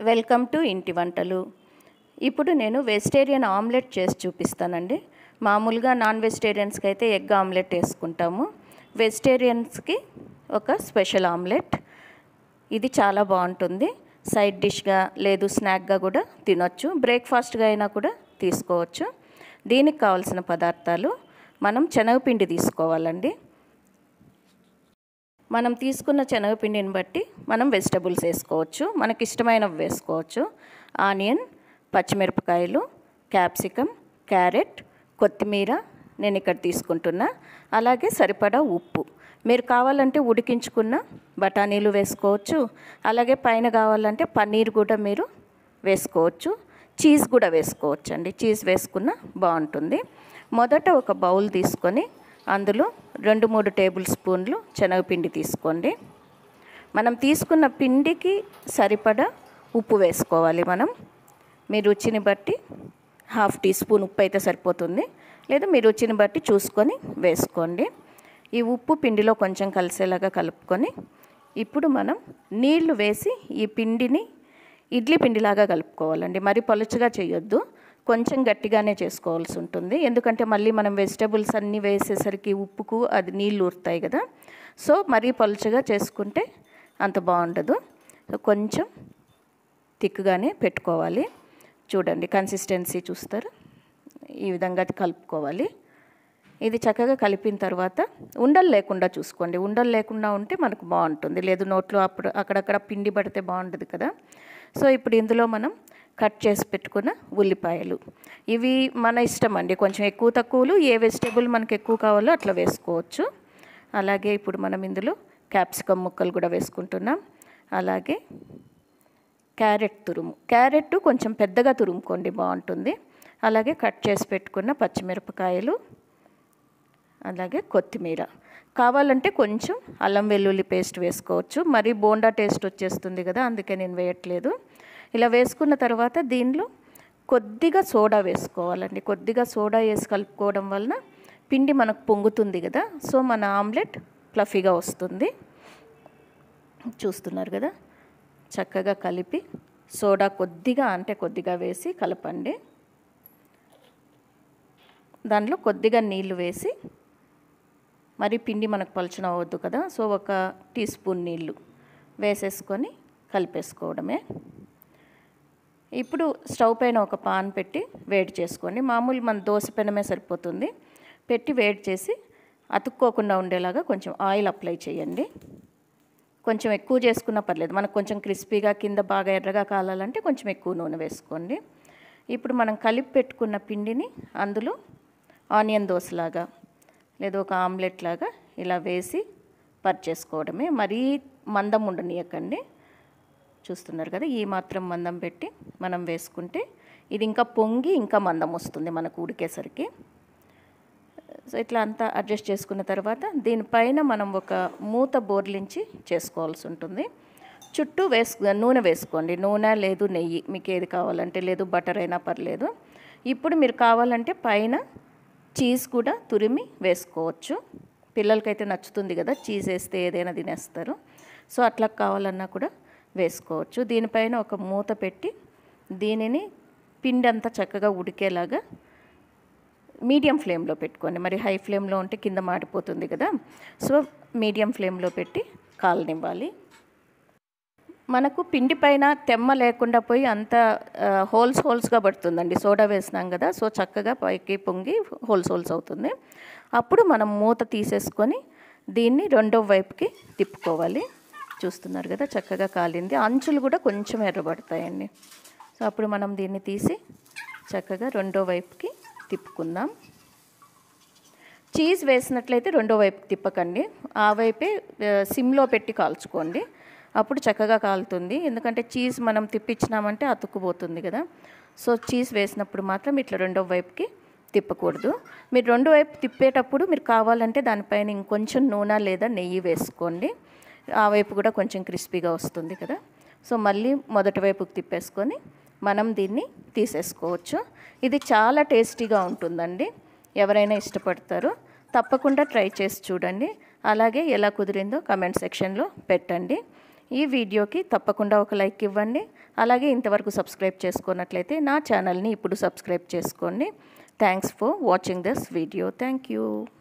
welcome to ఇంటి వంటలు ఇప్పుడు నేను వెజిటేరియన్ ఆమ్లెట్ చేసి చూపిస్తానండి మామూలుగా నాన్ వెజిటేరియన్స్కి అయితే ఎగ్ ఆమ్లెట్ వేసుకుంటాము వెజిటేరియన్స్కి ఒక స్పెషల్ ఆమ్లెట్ ఇది చాలా బాగుంటుంది సైడ్ డిష్గా లేదు స్నాక్గా కూడా తినొచ్చు బ్రేక్ఫాస్ట్గా అయినా కూడా తీసుకోవచ్చు దీనికి కావాల్సిన పదార్థాలు మనం శనగపిండి తీసుకోవాలండి మనం తీసుకున్న శనగపిండిని బట్టి మనం వెజిటబుల్స్ వేసుకోవచ్చు మనకి ఇష్టమైనవి వేసుకోవచ్చు ఆనియన్ పచ్చిమిరపకాయలు క్యాప్సికమ్ క్యారెట్ కొత్తిమీర నేను ఇక్కడ తీసుకుంటున్నా అలాగే సరిపడా ఉప్పు మీరు కావాలంటే ఉడికించుకున్న బఠానీలు వేసుకోవచ్చు అలాగే పైన కావాలంటే పన్నీర్ కూడా మీరు వేసుకోవచ్చు చీజ్ కూడా వేసుకోవచ్చు అండి చీజ్ వేసుకున్న బాగుంటుంది మొదట ఒక బౌల్ తీసుకొని అందులో రెండు మూడు టేబుల్ స్పూన్లు శనగపిండి తీసుకోండి మనం తీసుకున్న పిండికి సరిపడా ఉప్పు వేసుకోవాలి మనం మీ రుచిని బట్టి హాఫ్ టీ స్పూన్ ఉప్పు అయితే సరిపోతుంది లేదా మీ రుచిని బట్టి చూసుకొని వేసుకోండి ఈ ఉప్పు పిండిలో కొంచెం కలిసేలాగా కలుపుకొని ఇప్పుడు మనం నీళ్లు వేసి ఈ పిండిని ఇడ్లీ పిండిలాగా కలుపుకోవాలండి మరి పలుచగా చేయొద్దు కొంచెం గట్టిగానే చేసుకోవాల్సి ఉంటుంది ఎందుకంటే మళ్ళీ మనం వెజిటబుల్స్ అన్నీ వేసేసరికి ఉప్పుకు అది నీళ్ళు ఊరుతాయి కదా సో మరీ పలుచగా చేసుకుంటే అంత బాగుండదు సో కొంచెం థిక్గానే పెట్టుకోవాలి చూడండి కన్సిస్టెన్సీ చూస్తారు ఈ విధంగా కలుపుకోవాలి ఇది చక్కగా కలిపిన తర్వాత ఉండలు లేకుండా చూసుకోండి ఉండలు లేకుండా ఉంటే మనకు బాగుంటుంది లేదు నోట్లో అప్పుడు అక్కడక్కడ పిండి పడితే బాగుంటుంది కదా సో ఇప్పుడు ఇందులో మనం కట్ చేసి పెట్టుకున్న ఉల్లిపాయలు ఇవి మన ఇష్టం అండి కొంచెం ఎక్కువ తక్కువలు ఏ వెజిటేబుల్ మనకు ఎక్కువ కావాలో అట్లా వేసుకోవచ్చు అలాగే ఇప్పుడు మనం ఇందులో క్యాప్సికమ్ ముక్కలు కూడా వేసుకుంటున్నాం అలాగే క్యారెట్ తురుము క్యారెట్ కొంచెం పెద్దగా తురుముకోండి బాగుంటుంది అలాగే కట్ చేసి పెట్టుకున్న పచ్చిమిరపకాయలు అలాగే కొత్తిమీర కావాలంటే కొంచెం అల్లం వెల్లుల్లి పేస్ట్ వేసుకోవచ్చు మరి బోండా టేస్ట్ వచ్చేస్తుంది కదా అందుకే నేను వేయట్లేదు ఇలా వేసుకున్న తర్వాత దీనిలో కొద్దిగా సోడా వేసుకోవాలండి కొద్దిగా సోడా వేసి కలుపుకోవడం వలన పిండి మనకు పొంగుతుంది కదా సో మన ఆమ్లెట్ ఫ్లఫీగా వస్తుంది చూస్తున్నారు కదా చక్కగా కలిపి సోడా కొద్దిగా అంటే కొద్దిగా వేసి కలపండి దానిలో కొద్దిగా నీళ్లు వేసి మరి పిండి మనకు పలుచన అవ్వద్దు కదా సో ఒక టీ స్పూన్ నీళ్ళు వేసేసుకొని కలిపేసుకోవడమే ఇప్పుడు స్టవ్ పైన ఒక పాన్ పెట్టి వేడి చేసుకోండి మామూలు మన దోశ పెనమే సరిపోతుంది పెట్టి వేడి చేసి అతుక్కోకుండా ఉండేలాగా కొంచెం ఆయిల్ అప్లై చేయండి కొంచెం ఎక్కువ చేసుకున్నా పర్లేదు మనకు కొంచెం క్రిస్పీగా కింద బాగా ఎర్రగా కాలాలంటే కొంచెం ఎక్కువ నూనె వేసుకోండి ఇప్పుడు మనం కలిపి పెట్టుకున్న పిండిని అందులో ఆనియన్ దోశలాగా లేదా ఒక ఆమ్లెట్ లాగా ఇలా వేసి పరిచేసుకోవడమే మరీ మందం ఉండనీయకండి చూస్తున్నారు కదా ఈ మాత్రం మందం పెట్టి మనం వేసుకుంటే ఇది ఇంకా పొంగి ఇంకా మందం వస్తుంది మనకు ఉడికేసరికి సో ఇట్లా అంతా అడ్జస్ట్ చేసుకున్న తర్వాత దీనిపైన మనం ఒక మూత బోర్లించి చేసుకోవాల్సి ఉంటుంది చుట్టూ వేసు నూనె వేసుకోండి నూనె లేదు నెయ్యి మీకు ఏది కావాలంటే లేదు బటర్ అయినా పర్లేదు ఇప్పుడు మీరు కావాలంటే పైన చీజ్ కూడా తురిమి వేసుకోవచ్చు పిల్లలకైతే నచ్చుతుంది కదా చీజ్ వేస్తే ఏదైనా తినేస్తారు సో అట్లా కావాలన్నా కూడా వేసుకోవచ్చు దీనిపైన ఒక మూత పెట్టి దీనిని పిండి అంతా చక్కగా ఉడికేలాగా మీడియం ఫ్లేమ్లో పెట్టుకోండి మరి హై ఫ్లేమ్లో ఉంటే కింద మాడిపోతుంది కదా సో మీడియం ఫ్లేమ్లో పెట్టి కాలనివ్వాలి మనకు పిండి పైన తెమ్మ లేకుండా పోయి అంత హోల్స్ హోల్స్గా పడుతుందండి సోడా వేసినాం కదా సో చక్కగా పైకి పొంగి హోల్స్ హోల్స్ అవుతుంది అప్పుడు మనం మూత తీసేసుకొని దీన్ని రెండో వైపుకి తిప్పుకోవాలి చూస్తున్నారు కదా చక్కగా కాలింది అంచులు కూడా కొంచెం ఎర్రబడతాయండి సో అప్పుడు మనం దీన్ని తీసి చక్కగా రెండో వైపుకి తిప్పుకుందాం చీజ్ వేసినట్లయితే రెండో వైపుకి తిప్పకండి ఆ వైపే సిమ్లో పెట్టి కాల్చుకోండి అప్పుడు చక్కగా కాలుతుంది ఎందుకంటే చీజ్ మనం తిప్పించినామంటే అతుక్కుపోతుంది కదా సో చీజ్ వేసినప్పుడు మాత్రం ఇట్లా రెండో వైపుకి తిప్పకూడదు మీరు రెండో వైపు తిప్పేటప్పుడు మీరు కావాలంటే దానిపైన ఇంకొంచెం నూనె లేదా నెయ్యి వేసుకోండి ఆ వైపు కూడా కొంచెం క్రిస్పీగా వస్తుంది కదా సో మళ్ళీ మొదటి వైపుకి తిప్పేసుకొని మనం దీన్ని తీసేసుకోవచ్చు ఇది చాలా టేస్టీగా ఉంటుందండి ఎవరైనా ఇష్టపడతారు తప్పకుండా ట్రై చేసి చూడండి అలాగే ఎలా కుదిరిందో కమెంట్ సెక్షన్లో పెట్టండి ఈ వీడియోకి తప్పకుండా ఒక లైక్ ఇవ్వండి అలాగే ఇంతవరకు సబ్స్క్రైబ్ చేసుకున్నట్లయితే నా ఛానల్ని ఇప్పుడు సబ్స్క్రైబ్ చేసుకోండి thanks for watching this video thank you